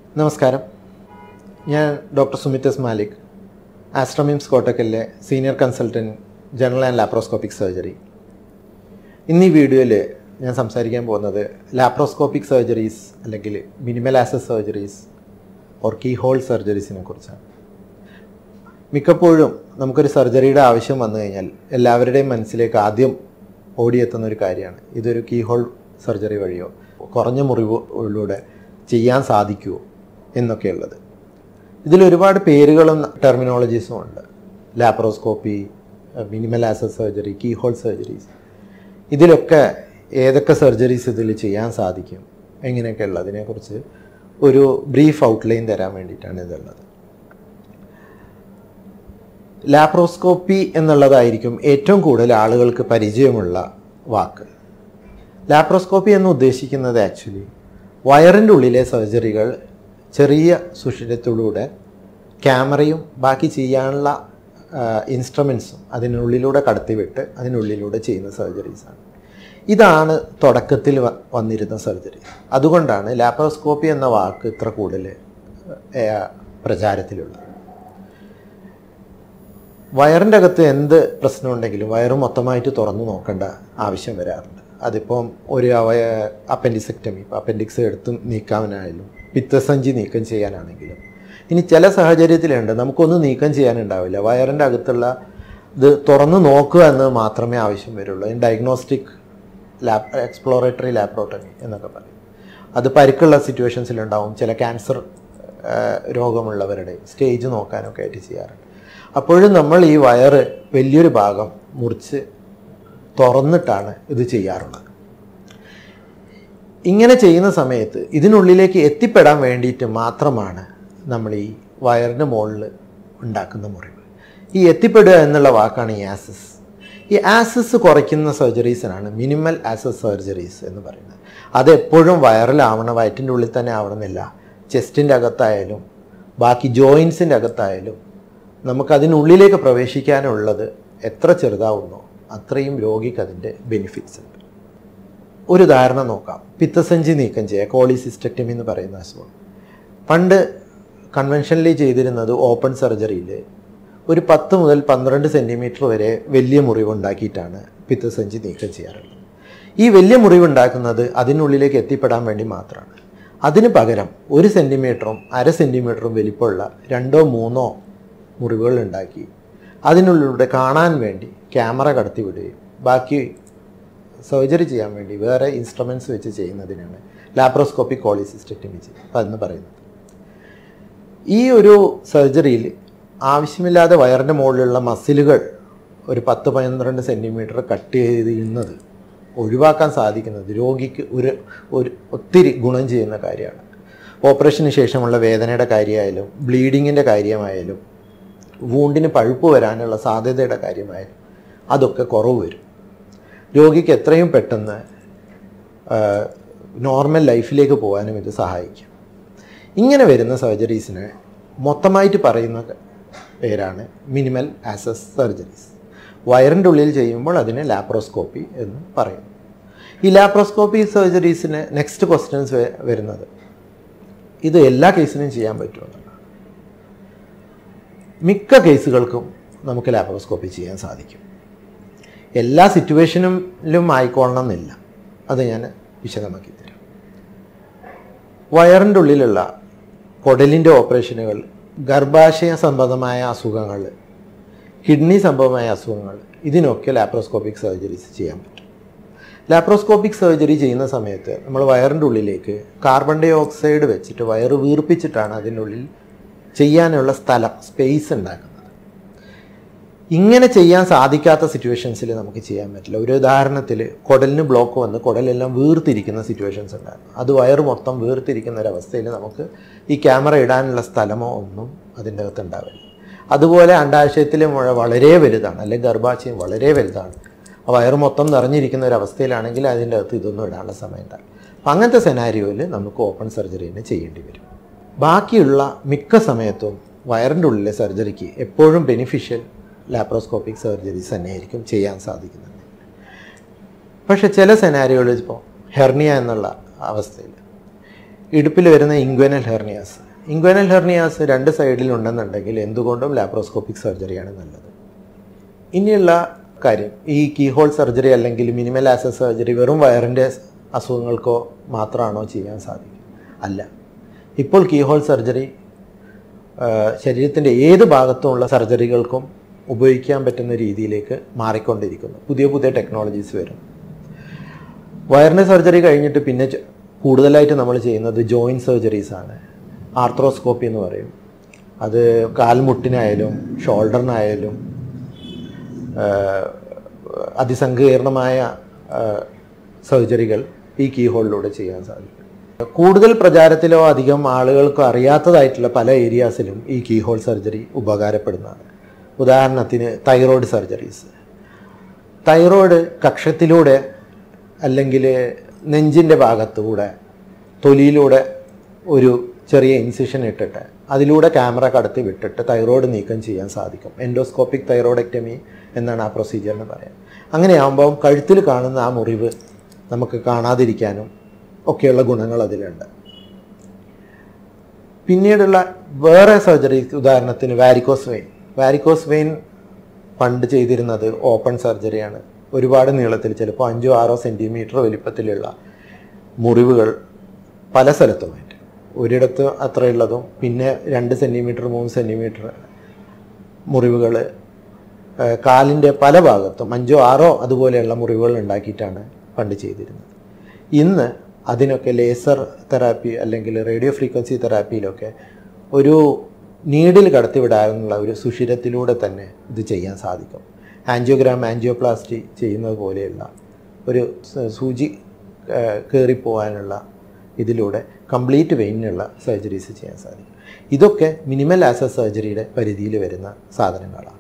നമസ്കാരം ഞാൻ ഡോക്ടർ സുമിത്തസ് മാലിക് ആസ്ട്രമിംസ് കോട്ടക്കലിലെ senior consultant general and laparoscopic surgery ഇന്ന് ഈ വീഡിയോയിൽ ഞാൻ സംസാരിക്കാൻ പോകുന്നത് ലാപ്രോസ്കോപ്പിക് സർജറീസ് അല്ലെങ്കിൽ minimal access surgeries or keyhole സർജറീസിനെ കുറിച്ചാണ് മിക്കപ്പോഴും നമുക്കൊരു സർജറിയുടെ ആവശ്യം വന്നു കഴിഞ്ഞാൽ എല്ലാവരുടെയും മനസ്സിലേക്ക് ആദ്യം ഓടിയെത്തുന്ന ഒരു കാര്യമാണ് ഇതൊരു കീ ഹോൾ സർജറി വഴിയോ കുറഞ്ഞ മുറിവിലൂടെ ചെയ്യാൻ സാധിക്കുമോ എന്നൊക്കെയുള്ളത് ഇതിൽ ഒരുപാട് പേരുകളും ടെർമിനോളജീസും ഉണ്ട് laparoscopy minimal access surgery keyhole surgeries ഇതിലൊക്കെ ഏതൊക്കെ സർജറീസ് ഇതിൽ ചെയ്യാൻ സാധിക്കും എങ്ങനെയൊക്കെ ഉള്ളതിനെക്കുറിച്ച് ഒരു ബ്രീഫ് ഔട്ട്ലൈൻ തരാൻ വേണ്ടിയിട്ടാണ് ഇതുള്ളത് ലാപ്രോസ്കോപ്പി എന്നുള്ളതായിരിക്കും ഏറ്റവും കൂടുതൽ ആളുകൾക്ക് പരിചയമുള്ള വാക്ക് ലാപ്രോസ്കോപ്പി എന്ന് ഉദ്ദേശിക്കുന്നത് ആക്ച്വലി വയറിൻ്റെ ഉള്ളിലെ സർജറികൾ ചെറിയ സുഷിരത്തിലൂടെ ക്യാമറയും ബാക്കി ചെയ്യാനുള്ള ഇൻസ്ട്രുമെൻസും അതിനുള്ളിലൂടെ കടത്തിവിട്ട് അതിനുള്ളിലൂടെ ചെയ്യുന്ന സർജറീസാണ് ഇതാണ് തുടക്കത്തിൽ വ- വന്നിരുന്ന സർജറി അതുകൊണ്ടാണ് ലാപ്രോസ്കോപ്പി എന്ന വാക്ക് ഇത്ര കൂടുതൽ ഏഹ്, പ്രചാരത്തിലുള്ളത് വയറിൻ്റെ അകത്ത് എന്ത് പ്രശ്നമുണ്ടെങ്കിലും വയറ് മൊത്തമായിട്ട് തുറന്നു നോക്കേണ്ട ആവശ്യം വരാറുണ്ട് അതിപ്പം ഒരു അവയ അപ്പൻഡിസെക്ടമി അപ്പൻഡിക്സ് എടുത്ത് നീക്കാനായാലും പിത്തസഞ്ചി നീക്കം ചെയ്യാനാണെങ്കിലും ഇനി ചില സാഹചര്യത്തിലുണ്ട് നമുക്കൊന്നും നീക്കം ചെയ്യാനുണ്ടാവില്ല വയറിൻ്റെ അകത്തുള്ള ഇത് തുറന്നു നോക്കുക എന്ന് മാത്രമേ ആവശ്യം വരുള്ളൂ അതിന് ഡയഗ്നോസ്റ്റിക് ലാബ് എക്സ്പ്ലോറേറ്ററി ലാപ്രോട്ടമി എന്നൊക്കെ പറയും അത് പരിക്കുള്ള സിറ്റുവേഷൻസിലുണ്ടാവും ചില ക്യാൻസർ രോഗമുള്ളവരുടെ സ്റ്റേജ് നോക്കാനൊക്കെ ആയിട്ട് ചെയ്യാറുണ്ട് അപ്പോഴും നമ്മൾ ഈ വയറ് വലിയൊരു ഭാഗം മുറിച്ച് തുറന്നിട്ടാണ് ഇത് ചെയ്യാറുള്ളത് ഇങ്ങനെ ചെയ്യുന്ന സമയത്ത് ഇതിനുള്ളിലേക്ക് എത്തിപ്പെടാൻ വേണ്ടിയിട്ട് മാത്രമാണ് നമ്മൾ ഈ വയറിൻ്റെ മുകളിൽ ഉണ്ടാക്കുന്ന മുറിവ് ഈ എത്തിപ്പെടുക എന്നുള്ള വാക്കാണ് ഈ ആസസ് ഈ ആസസ് കുറയ്ക്കുന്ന സർജറീസിനാണ് മിനിമൽ ആസസ് സർജറീസ് എന്ന് പറയുന്നത് അത് എപ്പോഴും വയറിലാവണം വയറ്റിൻ്റെ ഉള്ളിൽ തന്നെ ആവണമെന്നില്ല ചെസ്റ്റിൻ്റെ അകത്തായാലും ബാക്കി ജോയിൻസിൻ്റെ അകത്തായാലും നമുക്കതിനുള്ളിലേക്ക് പ്രവേശിക്കാനുള്ളത് എത്ര ചെറുതാവുന്നോ അത്രയും രോഗിക്ക് അതിൻ്റെ ബെനിഫിറ്റ്സ് ഉണ്ട് ഒരു ഉദാഹരണം നോക്കാം പിത്തസഞ്ചി നീക്കം ചെയ്യുക കോളിസിസ്റ്റക്ടമി എന്ന് പറയുന്ന അസുഖം പണ്ട് കൺവെൻഷനലി ചെയ്തിരുന്നത് ഓപ്പൺ സർജറിയിൽ ഒരു പത്ത് മുതൽ പന്ത്രണ്ട് സെൻറ്റിമീറ്റർ വരെ വലിയ മുറിവുണ്ടാക്കിയിട്ടാണ് പിത്തസഞ്ചി നീക്കം ചെയ്യാറുള്ളത് ഈ വലിയ മുറിവുണ്ടാക്കുന്നത് അതിനുള്ളിലേക്ക് എത്തിപ്പെടാൻ വേണ്ടി മാത്രമാണ് അതിന് പകരം ഒരു സെൻറ്റിമീറ്ററും അര സെൻറ്റിമീറ്ററും വലിപ്പമുള്ള രണ്ടോ മൂന്നോ മുറിവുകൾ ഉണ്ടാക്കി അതിനുള്ളിലൂടെ കാണാൻ വേണ്ടി ക്യാമറ കടത്തിവിടുകയും ബാക്കി സർജറി ചെയ്യാൻ വേണ്ടി വേറെ ഇൻസ്ട്രുമെൻറ്റ്സ് വെച്ച് ചെയ്യുന്നതിനാണ് ലാപ്രോസ്കോപ്പിക് കോളിസിസ്റ്റക്ടമി എന്ന് പറയുന്നത് ഈ ഒരു സർജറിയിൽ ആവശ്യമില്ലാതെ വയറിൻ്റെ മുകളിലുള്ള മസിലുകൾ ഒരു പത്ത് പന്ത്രണ്ട് സെൻറ്റിമീറ്റർ കട്ട് ചെയ്യുന്നത് ഒഴിവാക്കാൻ സാധിക്കുന്നത് രോഗിക്ക് ഒരു ഒരു ഒത്തിരി ഗുണം ചെയ്യുന്ന കാര്യമാണ് ഓപ്പറേഷന് ശേഷമുള്ള വേദനയുടെ കാര്യമായാലും ബ്ലീഡിങ്ങിൻ്റെ കാര്യമായാലും വൂണ്ടിന് പഴുപ്പ് വരാനുള്ള സാധ്യതയുടെ കാര്യമായാലും അതൊക്കെ കുറവ് വരും രോഗിക്ക് എത്രയും പെട്ടെന്ന് നോർമൽ ലൈഫിലേക്ക് പോകാനും ഇത് സഹായിക്കും ഇങ്ങനെ വരുന്ന സർജറീസിന് മൊത്തമായിട്ട് പറയുന്ന പേരാണ് മിനിമൽ ആസസ് സർജറീസ് വയറിൻ്റെ ഉള്ളിൽ ചെയ്യുമ്പോൾ അതിന് ലാപ്രോസ്കോപ്പി എന്ന് പറയുന്നു ഈ ലാപ്രോസ്കോപ്പി സർജറീസിന് നെക്സ്റ്റ് ക്വസ്റ്റ്യൻസ് വരുന്നത് ഇത് എല്ലാ കേസിനും ചെയ്യാൻ പറ്റുമെന്നുള്ളതാണ് മിക്ക കേസുകൾക്കും നമുക്ക് ലാപ്രോസ്കോപ്പി ചെയ്യാൻ സാധിക്കും എല്ലാ സിറ്റുവേഷനിലും ആയിക്കൊള്ളണം എന്നില്ല അത് ഞാൻ വിശദമാക്കി തരാം വയറിൻ്റെ ഉള്ളിലുള്ള കുടലിൻ്റെ ഓപ്പറേഷനുകൾ ഗർഭാശയ സംബന്ധമായ അസുഖങ്ങൾ കിഡ്നി സംബന്ധമായ അസുഖങ്ങൾ ഇതിനൊക്കെ ലാപ്രോസ്കോപ്പിക് സർജറീസ് ചെയ്യാൻ പറ്റും ലാപ്രോസ്കോപ്പിക് സർജറി ചെയ്യുന്ന സമയത്ത് നമ്മൾ വയറിൻ്റെ ഉള്ളിലേക്ക് കാർബൺ ഡൈ ഓക്സൈഡ് വെച്ചിട്ട് വയറ് വീർപ്പിച്ചിട്ടാണ് അതിൻ്റെ ഉള്ളിൽ ചെയ്യാനുള്ള സ്ഥലം സ്പേസ് ഉണ്ടാക്കുന്നത് ഇങ്ങനെ ചെയ്യാൻ സാധിക്കാത്ത സിറ്റുവേഷൻസിൽ നമുക്ക് ചെയ്യാൻ പറ്റില്ല ഒരു ഉദാഹരണത്തിൽ കുടലിന് ബ്ലോക്ക് വന്ന് കുടലെല്ലാം വീർത്തിരിക്കുന്ന സിറ്റുവേഷൻസ് ഉണ്ടായിരുന്നു അത് വയറ് മൊത്തം വീർത്തിരിക്കുന്ന ഒരവസ്ഥയിൽ നമുക്ക് ഈ ക്യാമറ ഇടാനുള്ള സ്ഥലമോ ഒന്നും അതിൻ്റെ അകത്ത് ഉണ്ടാവില്ല അതുപോലെ അണ്ടാശയത്തിലെ മുഴ വളരെ വലുതാണ് അല്ലെങ്കിൽ ഗർഭാശയം വളരെ വലുതാണ് ആ വയറ് മൊത്തം നിറഞ്ഞിരിക്കുന്ന ഒരു അവസ്ഥയിലാണെങ്കിൽ അതിൻ്റെ അകത്ത് ഇതൊന്നും ഇടാനുള്ള സമയം ഉണ്ടാവില്ല അപ്പം അങ്ങനത്തെ സെനാരിയോയിൽ നമുക്ക് ഓപ്പൺ സർജറി തന്നെ ചെയ്യേണ്ടി വരും ബാക്കിയുള്ള മിക്ക സമയത്തും വയറിൻ്റെ ഉള്ളിലെ സർജറിക്ക് എപ്പോഴും ബെനിഫിഷ്യൽ ലാപ്രോസ്കോപ്പിക് സർജറീസ് തന്നെയായിരിക്കും ചെയ്യാൻ സാധിക്കുന്നത് പക്ഷെ ചില സെനാരിയോയിൽ ഇപ്പോൾ ഹെർണിയ എന്നുള്ള അവസ്ഥയിൽ ഇടുപ്പിൽ വരുന്ന ഇൻഗ്വനൽ ഹെർണിയാസ് ഇൻഗ്വനൽ ഹെർണിയാസ് രണ്ട് സൈഡിലുണ്ടെന്നുണ്ടെങ്കിൽ എന്തുകൊണ്ടും ലാപ്രോസ്കോപ്പിക് സർജറിയാണ് നല്ലത് ഇനിയുള്ള കാര്യം ഈ കീഹോൾ സർജറി അല്ലെങ്കിൽ മിനിമൽ ആസസ് സർജറി വെറും വയറിൻ്റെ അസുഖങ്ങൾക്കോ മാത്രമാണോ ചെയ്യാൻ സാധിക്കും അല്ല ഇപ്പോൾ കീഹോൾ സർജറി ശരീരത്തിൻ്റെ ഏത് ഭാഗത്തുമുള്ള സർജറികൾക്കും ഉപയോഗിക്കാൻ പറ്റുന്ന രീതിയിലേക്ക് മാറിക്കൊണ്ടിരിക്കുന്നു പുതിയ പുതിയ ടെക്നോളജീസ് വരുന്നു വയറിന് സർജറി കഴിഞ്ഞിട്ട് പിന്നെ ചെ- കൂടുതലായിട്ട് നമ്മൾ ചെയ്യുന്നത് ജോയിൻറ്റ് സർജറീസ് ആണ് ആർത്രോസ്കോപ്പി എന്ന് പറയും അത് കാൽമുട്ടിനായാലും ഷോൾഡറിനായാലും ആഹ്, അതിസങ്കീർണമായ ആഹ്, സർജറികൾ ഈ കീ ഹോളിലൂടെ ചെയ്യാൻ സാധിക്കും കൂടുതൽ പ്രചാരത്തിലോ അധികം ആളുകൾക്കോ അറിയാത്തതായിട്ടുള്ള പല ഏരിയാസിലും ഈ കീ ഹോൾ സർജറി ഉപകാരപ്പെടുന്നതാണ് ഉദാഹരണത്തിന് തൈറോയ്ഡ് സർജറീസ് തൈറോയ്ഡ് കക്ഷത്തിലൂടെ അല്ലെങ്കിൽ നെഞ്ചിൻ്റെ ഭാഗത്തുകൂടെ തൊലിയിലൂടെ ഒരു ചെറിയ ഇൻസിഷൻ ഇട്ടിട്ട് അതിലൂടെ ക്യാമറ കടത്തി വിട്ടിട്ട് തൈറോയ്ഡ് നീക്കം ചെയ്യാൻ സാധിക്കും എൻഡോസ്കോപ്പിക് തൈറോയ്ഡക്ടമി എന്നാണ് ആ പ്രൊസീജിയറിന് പറയാം അങ്ങനെയാകുമ്പോൾ കഴുത്തിൽ കാണുന്ന ആ മുറിവ് നമുക്ക് കാണാതിരിക്കാനും ഒക്കെയുള്ള ഗുണങ്ങൾ അതിലുണ്ട് പിന്നീടുള്ള വേറെ സർജറി ഉദാഹരണത്തിന് വാരിക്കോസ് വെയിൻ വാരിക്കോസ് വെയിൻ പണ്ട് ചെയ്തിരുന്നത് ഓപ്പൺ സർജറിയാണ് ഒരുപാട് നീളത്തിൽ ചിലപ്പോൾ അഞ്ചോ ആറോ സെൻറ്റിമീറ്റർ വലിപ്പത്തിലുള്ള മുറിവുകൾ പല സ്ഥലത്തുമായിട്ട് ഒരിടത്ത് അത്രയുള്ളതും പിന്നെ രണ്ട് സെൻറ്റിമീറ്റർ മൂന്ന് സെൻറ്റിമീറ്റർ മുറിവുകൾ കാലിൻ്റെ പല ഭാഗത്തും അഞ്ചോ ആറോ അതുപോലെയുള്ള മുറിവുകൾ ഉണ്ടാക്കിയിട്ടാണ് പണ്ട് ചെയ്തിരുന്നത് ഇന്ന് അതിനൊക്കെ ലേസർ തെറാപ്പി അല്ലെങ്കിൽ റേഡിയോ ഫ്രീക്വൻസി തെറാപ്പിയിലൊക്കെ ഒരു നീഡിൽ കടത്തിവിടാനുള്ള ഒരു സുഷിരത്തിലൂടെ തന്നെ ഇത് ചെയ്യാൻ സാധിക്കും ആൻജിയോഗ്രാം ആൻജിയോപ്ലാസ്റ്റി ചെയ്യുന്നത് പോലെയുള്ള ഒരു സ- സൂചി കയറിപ്പോകാനുള്ള ഇതിലൂടെ കംപ്ലീറ്റ് വെയിനുള്ള സർജറീസ് ചെയ്യാൻ സാധിക്കും ഇതൊക്കെ മിനിമൽ ആസസ് സർജറിയുടെ പരിധിയിൽ വരുന്ന സാധനങ്ങളാണ്